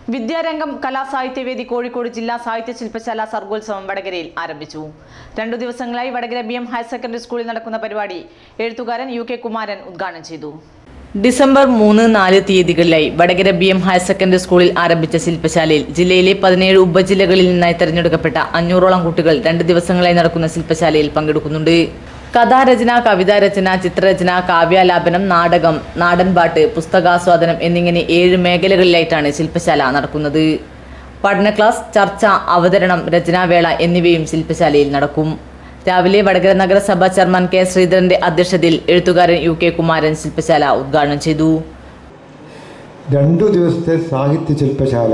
വിദ്യാരംഗം കലാസാഹിത്യവേദി കോഴിക്കോട് ജില്ലാ സാഹിത്യ ശില്പശാല സർഗോത്സവം വടകരയിൽ ആരംഭിച്ചു രണ്ടു ദിവസങ്ങളായി Vadakara B M higher secondary സ്കൂളിൽ നടക്കുന്ന പരിപാടി എഴുത്തുകാരൻ യു കെ കുമാരൻ ഉദ്ഘാടനം ചെയ്തു ഡിസംബർ മൂന്ന് നാല് തീയതികളിലായി Vadakara B M higher secondary സ്കൂളിൽ ആരംഭിച്ച ശില്പശാലയിൽ ജില്ലയിലെ പതിനേഴ് ഉപജില്ലകളിൽ നിന്നായി തെരഞ്ഞെടുക്കപ്പെട്ട അഞ്ഞൂറോളം കുട്ടികൾ രണ്ട് ദിവസങ്ങളായി നടക്കുന്ന ശില്പശാലയിൽ പങ്കെടുക്കുന്നുണ്ട് കഥാരചന കവിതാരചന ചിത്രരചന കാവ്യാലാപനം നാടകം നാടൻപാട്ട് പുസ്തകാസ്വാദനം എന്നിങ്ങനെ ഏഴ് മേഖലകളിലായിട്ടാണ് ശില്പശാല നടക്കുന്നത് പഠന ക്ലാസ് ചർച്ച അവതരണം രചനാവേള എന്നിവയും ശില്പശാലയിൽ നടക്കും രാവിലെ വടകര നഗരസഭ ചെയർമാൻ കെ ശ്രീധരന്റെ അധ്യക്ഷതയിൽ എഴുത്തുകാരൻ യു കെ കുമാരൻ ശില്പശാല ഉദ്ഘാടനം ചെയ്തു രണ്ടു ദിവസത്തെ സാഹിത്യ ശില്പശാല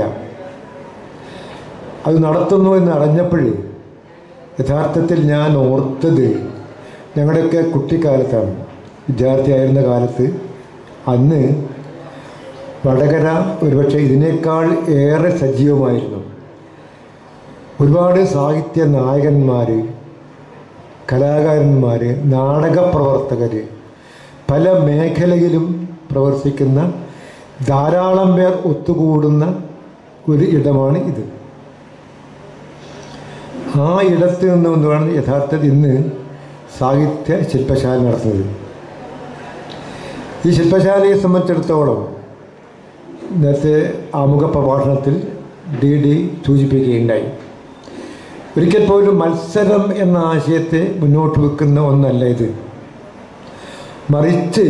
അത് നടത്തുന്നു എന്ന് അറിഞ്ഞപ്പോൾ യഥാർത്ഥത്തിൽ ഞാൻ ഓർത്തത് ഞങ്ങളുടെയൊക്കെ കുട്ടിക്കാലത്താണ് വിദ്യാർത്ഥിയായിരുന്ന കാലത്ത് അന്ന് വടകര ഒരുപക്ഷെ ഇതിനേക്കാൾ ഏറെ സജീവമായിരുന്നു ഒരുപാട് സാഹിത്യ നായകന്മാർ കലാകാരന്മാർ നാടകപ്രവർത്തകർ പല മേഖലയിലും പ്രവർത്തിക്കുന്ന ധാരാളം പേർ ഒത്തുകൂടുന്ന ഒരു ഇടമാണ് ഇത് ആ ഇടത്ത് നിന്നുകൊണ്ടാണ് യഥാർത്ഥത്തിൽ ഇന്ന് സാഹിത്യ ശില്പശാല നടത്തുന്നത് ഈ ശില്പശാലയെ സംബന്ധിച്ചിടത്തോളം നേരത്തെ ആമുഖ പ്രഭാഷണത്തിൽ ഡി ഡി സൂചിപ്പിക്കുകയുണ്ടായി ഒരിക്കൽ പോലും മത്സരം എന്ന ആശയത്തെ മുന്നോട്ട് വെക്കുന്ന ഒന്നല്ല ഇത് മറിച്ച്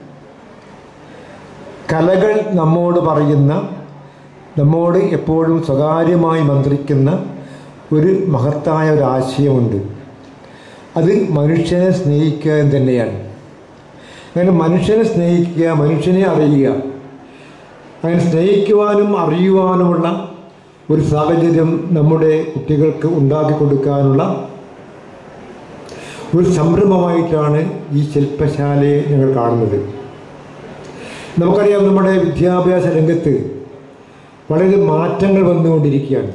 കലകൾ നമ്മോട് പറയുന്ന നമ്മോട് എപ്പോഴും സ്വകാര്യമായി മന്ത്രിക്കുന്ന ഒരു മഹത്തായ ഒരു ആശയമുണ്ട് അത് മനുഷ്യനെ സ്നേഹിക്കുക എന്ന് തന്നെയാണ് അങ്ങനെ മനുഷ്യനെ സ്നേഹിക്കുക മനുഷ്യനെ അറിയുക അങ്ങനെ സ്നേഹിക്കുവാനും അറിയുവാനുമുള്ള ഒരു സാഹചര്യം നമ്മുടെ കുട്ടികൾക്ക് ഉണ്ടാക്കി കൊടുക്കാനുള്ള ഒരു സംരംഭമായിട്ടാണ് ഈ ശില്പശാലയെ ഞങ്ങൾ കാണുന്നത് നമുക്കറിയാം നമ്മുടെ വിദ്യാഭ്യാസ രംഗത്ത് വളരെ മാറ്റങ്ങൾ വന്നുകൊണ്ടിരിക്കുകയാണ്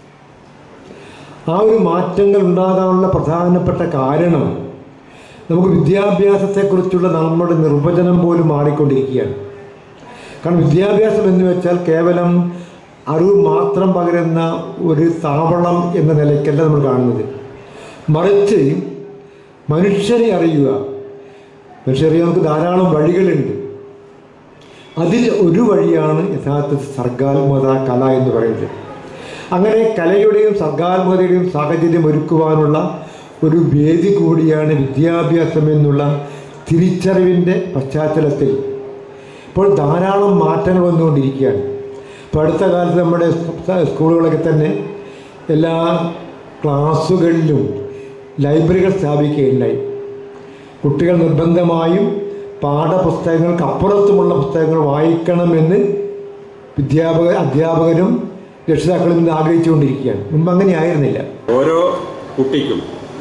ആ ഒരു മാറ്റങ്ങൾ ഉണ്ടാകാനുള്ള പ്രധാനപ്പെട്ട കാരണം നമുക്ക് വിദ്യാഭ്യാസത്തെക്കുറിച്ചുള്ള നമ്മുടെ നിർവചനം പോലും മാറിക്കൊണ്ടിരിക്കുകയാണ് കാരണം വിദ്യാഭ്യാസം എന്ന് വെച്ചാൽ കേവലം അറിവ് മാത്രം പകരുന്ന ഒരു താവളം എന്ന നിലയ്ക്കല്ല നമ്മൾ കാണുന്നത് മറിച്ച് മനുഷ്യനെ അറിയുക മനുഷ്യറിയാൻ നമുക്ക് ധാരാളം വഴികളുണ്ട് അതിൽ ഒരു വഴിയാണ് യഥാർത്ഥത്തിൽ സർഗാത്മകത കല എന്ന് പറയുന്നത് അങ്ങനെ കലയുടെയും സർഗാത്മകതയുടെയും സാഹചര്യം ഒരുക്കുവാനുള്ള ഒരു വേദി കൂടിയാണ് വിദ്യാഭ്യാസം എന്നുള്ള തിരിച്ചറിവിൻ്റെ പശ്ചാത്തലത്തിൽ ഇപ്പോൾ ധാരാളം മാറ്റങ്ങൾ വന്നുകൊണ്ടിരിക്കുകയാണ് ഇപ്പോൾ അടുത്ത കാലത്ത് നമ്മുടെ സ്കൂളുകളൊക്കെ തന്നെ എല്ലാ ക്ലാസ്സുകളിലും ലൈബ്രറികൾ സ്ഥാപിക്കുകയുണ്ടായി കുട്ടികൾ നിർബന്ധമായും പാഠപുസ്തകങ്ങൾക്ക് അപ്പുറത്തുമുള്ള പുസ്തകങ്ങൾ വായിക്കണമെന്ന് വിദ്യാപക അധ്യാപകരും രക്ഷിതാക്കളും ഇന്ന് ആഗ്രഹിച്ചുകൊണ്ടിരിക്കുകയാണ് മുമ്പ് അങ്ങനെ ആയിരുന്നില്ല ഓരോ കുട്ടിക്കും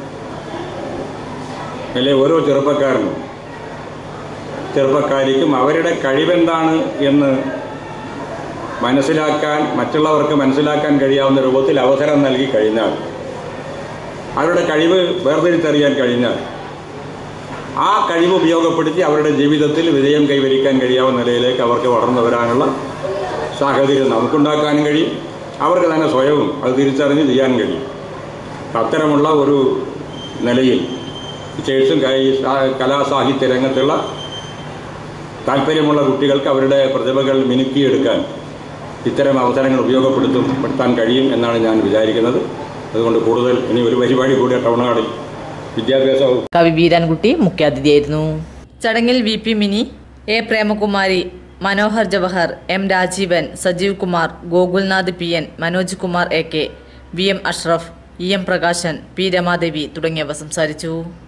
അല്ലെ ഓരോ ചെറുപ്പക്കാരനും ചെറുപ്പക്കാരിക്കും അവരുടെ കഴിവെന്താണ് എന്ന് മനസ്സിലാക്കാൻ മറ്റുള്ളവർക്ക് മനസ്സിലാക്കാൻ കഴിയാവുന്ന രൂപത്തിൽ അവസരം നൽകി കഴിഞ്ഞാൽ അവരുടെ കഴിവ് വേർതിരിച്ചറിയാൻ കഴിഞ്ഞാൽ ആ കഴിവ് ഉപയോഗപ്പെടുത്തി അവരുടെ ജീവിതത്തിൽ വിജയം കൈവരിക്കാൻ കഴിയാവുന്ന നിലയിലേക്ക് അവർക്ക് വളർന്നു വരാനുള്ള സാഹചര്യം നമുക്കുണ്ടാക്കാനും കഴിയും അവർക്ക് തന്നെ സ്വയവും അത് തിരിച്ചറിഞ്ഞ് ചെയ്യാൻ കഴിയും അത്തരമുള്ള ഒരു നിലയിൽ വിശേഷം കലാസാഹിത്യ രംഗത്തുള്ള താല്പര്യമുള്ള കുട്ടികൾക്ക് അവരുടെ പ്രതിഭകൾ മിനുക്കിയെടുക്കാൻ ഇത്തരം അവസരങ്ങൾ ഉപയോഗപ്പെടുത്തും പെടുത്താൻ കഴിയും എന്നാണ് ഞാൻ വിചാരിക്കുന്നത് അതുകൊണ്ട് കൂടുതൽ ഇനി ഒരു പരിപാടി കൂടി ടൗണാടിൽ വിദ്യാഭ്യാസ വകുപ്പ് കവി വീരാൻകുട്ടി മുഖ്യാതിഥിയായിരുന്നു ചടങ്ങിൽ V P Mini A Premakumari Manohar Jawahar M Rajeevan Sajeev Kumar Gokulnath P N Manoj Kumar A K V M Ashraf E M Prakashan P Ramadevi തുടങ്ങിയവർ സംസാരിച്ചു